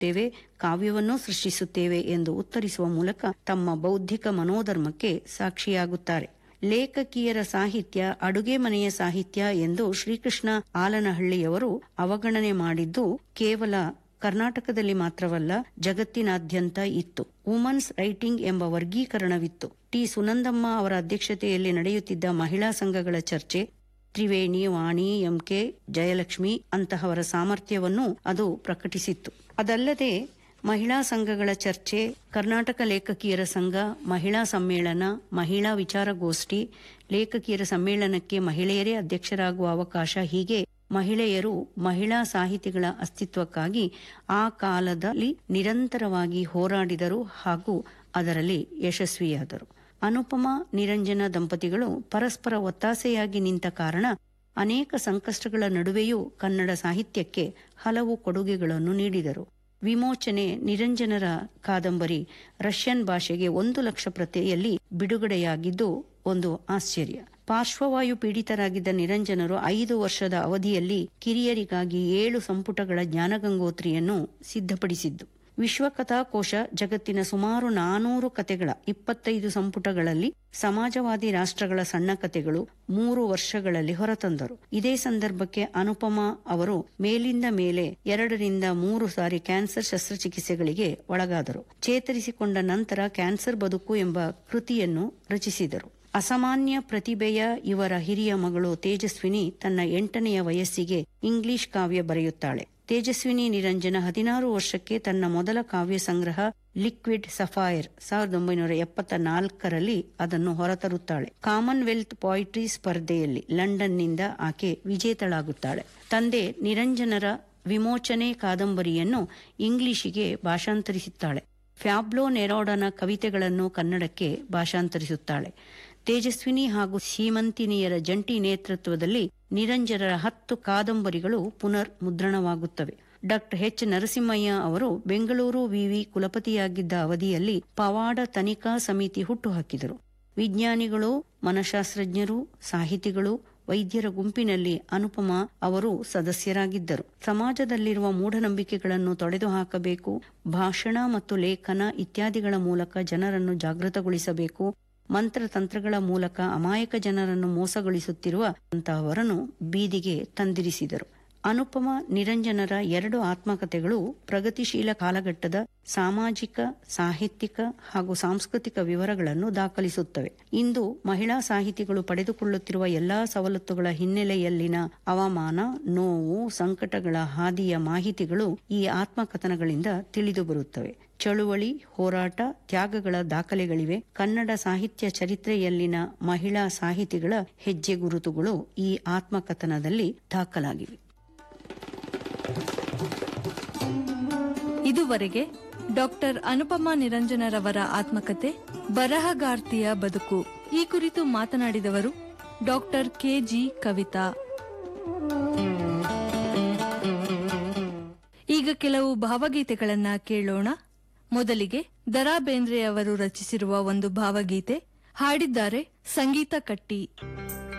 ಬರೆಯುತ್ತೇವೆ ಕಾವ್ಯವನ್ನೂ ಸೃಷ್ಟಿಸುತ್ತೇವೆ ಎಂದು ಉತ್ತರಿಸುವ ಮೂಲಕ ತಮ್ಮ ಬೌದ್ಧಿಕ ಮನೋಧರ್ಮಕ್ಕೆ ಸಾಕ್ಷಿಯಾಗುತ್ತಾರೆ ಲೇಖಕಿಯರ ಸಾಹಿತ್ಯ ಅಡುಗೆ ಮನೆಯ ಸಾಹಿತ್ಯ ಎಂದು ಶ್ರೀಕೃಷ್ಣ ಆಲನಹಳ್ಳಿಯವರು ಅವಗಣನೆ ಮಾಡಿದ್ದು ಕೇವಲ ಕರ್ನಾಟಕದಲ್ಲಿ ಮಾತ್ರವಲ್ಲ ಜಗತ್ತಿನಾದ್ಯಂತ ಇತ್ತು ವುಮನ್ಸ್ ರೈಟಿಂಗ್ ಎಂಬ ವರ್ಗೀಕರಣವಿತ್ತು ಟಿ ಸುನಂದಮ್ಮ ಅವರ ಅಧ್ಯಕ್ಷತೆಯಲ್ಲಿ ನಡೆಯುತ್ತಿದ್ದ ಮಹಿಳಾ ಸಂಘಗಳ ಚರ್ಚೆ ತ್ರಿವೇಣಿ ವಾಣಿ ಎಂಕೆ ಜಯಲಕ್ಷ್ಮಿ ಅಂತಹವರ ಸಾಮರ್ಥ್ಯವನ್ನು ಅದು ಪ್ರಕಟಿಸಿತ್ತು ಅದಲ್ಲದೆ ಮಹಿಳಾ ಸಂಘಗಳ ಚರ್ಚೆ ಕರ್ನಾಟಕ ಲೇಖಕಿಯರ ಸಂಘ ಮಹಿಳಾ ಸಮ್ಮೇಳನ ಮಹಿಳಾ ವಿಚಾರಗೋಷ್ಠಿ ಲೇಖಕಿಯರ ಸಮ್ಮೇಳನಕ್ಕೆ ಮಹಿಳೆಯರೇ ಅಧ್ಯಕ್ಷರಾಗುವ ಅವಕಾಶ ಹೀಗೆ ಮಹಿಳೆಯರು ಮಹಿಳಾ ಸಾಹಿತಿಗಳ ಅಸ್ತಿತ್ವಕ್ಕಾಗಿ ಆ ಕಾಲದಲ್ಲಿ ನಿರಂತರವಾಗಿ ಹೋರಾಡಿದರು ಹಾಗೂ ಅದರಲ್ಲಿ ಯಶಸ್ವಿಯಾದರು ಅನುಪಮ ನಿರಂಜನ ದಂಪತಿಗಳು ಪರಸ್ಪರ ಒತ್ತಾಸೆಯಾಗಿ ನಿಂತ ಕಾರಣ ಅನೇಕ ಸಂಕಷ್ಟಗಳ ನಡುವೆಯೂ ಕನ್ನಡ ಸಾಹಿತ್ಯಕ್ಕೆ ಹಲವು ಕೊಡುಗೆಗಳನ್ನು ನೀಡಿದರು ವಿಮೋಚನೆ ನಿರಂಜನರ ಕಾದಂಬರಿ ರಷ್ಯನ್ ಭಾಷೆಗೆ ಒಂದು ಲಕ್ಷ ಪ್ರತಿಯಲ್ಲಿ ಬಿಡುಗಡೆಯಾಗಿದ್ದು ಒಂದು ಆಶ್ಚರ್ಯ ಪಾರ್ಶ್ವವಾಯು ಪೀಡಿತರಾಗಿದ್ದ ನಿರಂಜನರು ಐದು ವರ್ಷದ ಅವಧಿಯಲ್ಲಿ ಕಿರಿಯರಿಗಾಗಿ ಏಳು ಸಂಪುಟಗಳ ಜ್ಞಾನಗಂಗೋತ್ರಿಯನ್ನು ಸಿದ್ಧಪಡಿಸಿದ್ದು ವಿಶ್ವಕಥಾಕೋಶ ಜಗತ್ತಿನ ಸುಮಾರು ನಾನೂರು ಕತೆಗಳ ಇಪ್ಪತ್ತೈದು ಸಂಪುಟಗಳಲ್ಲಿ ಸಮಾಜವಾದಿ ರಾಷ್ಟ್ರಗಳ ಸಣ್ಣ ಕತೆಗಳು ಮೂರು ವರ್ಷಗಳಲ್ಲಿ ಹೊರತಂದರು ಇದೇ ಸಂದರ್ಭಕ್ಕೆ ಅನುಪಮಾ ಅವರು ಮೇಲಿಂದ ಮೇಲೆ ಎರಡರಿಂದ ಮೂರು ಸಾರಿ ಕ್ಯಾನ್ಸರ್ ಶಸ್ತ್ರಚಿಕಿತ್ಸೆಗಳಿಗೆ ಒಳಗಾದರು ಚೇತರಿಸಿಕೊಂಡ ನಂತರ ಕ್ಯಾನ್ಸರ್ ಬದುಕು ಎಂಬ ಕೃತಿಯನ್ನು ರಚಿಸಿದರು ಅಸಾಮಾನ್ಯ ಪ್ರತಿಭೆಯ ಇವರ ಹಿರಿಯ ಮಗಳು ತೇಜಸ್ವಿನಿ ತನ್ನ ಎಂಟನೆಯ ವಯಸ್ಸಿಗೆ ಇಂಗ್ಲಿಷ್ ಕಾವ್ಯ ಬರೆಯುತ್ತಾಳೆ ತೇಜಸ್ವಿನಿ ನಿರಂಜನ ಹದಿನಾರು ವರ್ಷಕ್ಕೆ ತನ್ನ ಮೊದಲ ಕಾವ್ಯ ಸಂಗ್ರಹ ಲಿಕ್ವಿಡ್ ಸಫೈರ್ ಸಾವಿರದ ಒಂಬೈನೂರ ಎಪ್ಪತ್ತ ನಾಲ್ಕರಲ್ಲಿ ಅದನ್ನು ಹೊರತರುತ್ತಾಳೆ ಕಾಮನ್ವೆಲ್ತ್ ಪಾಯಿಟ್ರಿ ಸ್ಪರ್ಧೆಯಲ್ಲಿ ಲಂಡನ್ನಿಂದ ಆಕೆ ವಿಜೇತಳಾಗುತ್ತಾಳೆ ತಂದೆ ನಿರಂಜನರ ವಿಮೋಚನೆ ಕಾದಂಬರಿಯನ್ನು ಇಂಗ್ಲಿಷಿಗೆ ಭಾಷಾಂತರಿಸುತ್ತಾಳೆ ಫ್ಯಾಬ್ಲೋ ನೆರೋಡನ ಕವಿತೆಗಳನ್ನು ಕನ್ನಡಕ್ಕೆ ಭಾಷಾಂತರಿಸುತ್ತಾಳೆ ತೇಜಸ್ವಿನಿ ಹಾಗೂ ಸೀಮಂತಿನಿಯರ ಜಂಟಿ ನೇತೃತ್ವದಲ್ಲಿ ನಿರಂಜನರ ಹತ್ತು ಕಾದಂಬರಿಗಳು ಪುನರ್ ಮುದ್ರಣವಾಗುತ್ತವೆ ಡಾಕ್ಟರ್ ಎಚ್ ನರಸಿಂಹಯ್ಯ ಅವರು ಬೆಂಗಳೂರು ವಿವಿ ಕುಲಪತಿಯಾಗಿದ್ದ ಅವಧಿಯಲ್ಲಿ ಪವಾಡ ತನಿಖಾ ಸಮಿತಿ ಹುಟ್ಟುಹಾಕಿದರು ವಿಜ್ಞಾನಿಗಳು ಮನಶಾಸ್ತ್ರಜ್ಞರು ಸಾಹಿತಿಗಳು ವೈದ್ಯರ ಗುಂಪಿನಲ್ಲಿ ಅನುಪಮ ಅವರು ಸದಸ್ಯರಾಗಿದ್ದರು ಸಮಾಜದಲ್ಲಿರುವ ಮೂಢನಂಬಿಕೆಗಳನ್ನು ತೊಡೆದು ಹಾಕಬೇಕು ಭಾಷಣ ಮತ್ತು ಲೇಖನ ಇತ್ಯಾದಿಗಳ ಮೂಲಕ ಜನರನ್ನು ಜಾಗೃತಗೊಳಿಸಬೇಕು ಮಂತ್ರತಂತ್ರಗಳ ಮೂಲಕ ಅಮಾಯಕ ಜನರನ್ನು ಮೋಸಗೊಳಿಸುತ್ತಿರುವ ಅಂತಹವರನ್ನು ಬೀದಿಗೆ ತಂದಿರಿಸಿದರು ಅನುಪಮ ನಿರಂಜನರ ಎರಡು ಆತ್ಮಕಥೆಗಳು ಪ್ರಗತಿಶೀಲ ಕಾಲಘಟ್ಟದ ಸಾಮಾಜಿಕ ಸಾಹಿತ್ಯಿಕ ಹಾಗೂ ಸಾಂಸ್ಕೃತಿಕ ವಿವರಗಳನ್ನು ದಾಖಲಿಸುತ್ತವೆ ಇಂದು ಮಹಿಳಾ ಸಾಹಿತಿಗಳು ಪಡೆದುಕೊಳ್ಳುತ್ತಿರುವ ಎಲ್ಲಾ ಸವಲತ್ತುಗಳ ಹಿನ್ನೆಲೆಯಲ್ಲಿನ ಅವಮಾನ ನೋವು ಸಂಕಟಗಳ ಹಾದಿಯ ಮಾಹಿತಿಗಳು ಈ ಆತ್ಮಕಥನಗಳಿಂದ ತಿಳಿದು ಬರುತ್ತವೆ ಚಳುವಳಿ ಹೋರಾಟ ತ್ಯಾಗಗಳ ದಾಖಲೆಗಳಿವೆ ಕನ್ನಡ ಸಾಹಿತ್ಯ ಚರಿತ್ರೆಯಲ್ಲಿನ ಮಹಿಳಾ ಸಾಹಿತಿಗಳ ಹೆಜ್ಜೆ ಗುರುತುಗಳು ಈ ಆತ್ಮಕಥನದಲ್ಲಿ ದಾಖಲಾಗಿವೆ ಇದುವರೆಗೆ ಡಾಕ್ಟರ್ ಅನುಪಮಾ ನಿರಂಜನರವರ ಆತ್ಮಕತೆ ಬರಹಗಾರ್ತಿಯ ಬದುಕು ಈ ಕುರಿತು ಮಾತನಾಡಿದವರು ಡಾಕ್ಟರ್ ಕೆಜಿ ಕವಿತಾ ಈಗ ಕೆಲವು ಭಾವಗೀತೆಗಳನ್ನ ಕೇಳೋಣ ಮೊದಲಿಗೆ ದರಾ ಬೇಂದ್ರೆ ಅವರು ರಚಿಸಿರುವ ಒಂದು ಭಾವಗೀತೆ ಹಾಡಿದ್ದಾರೆ ಸಂಗೀತ ಕಟ್ಟಿ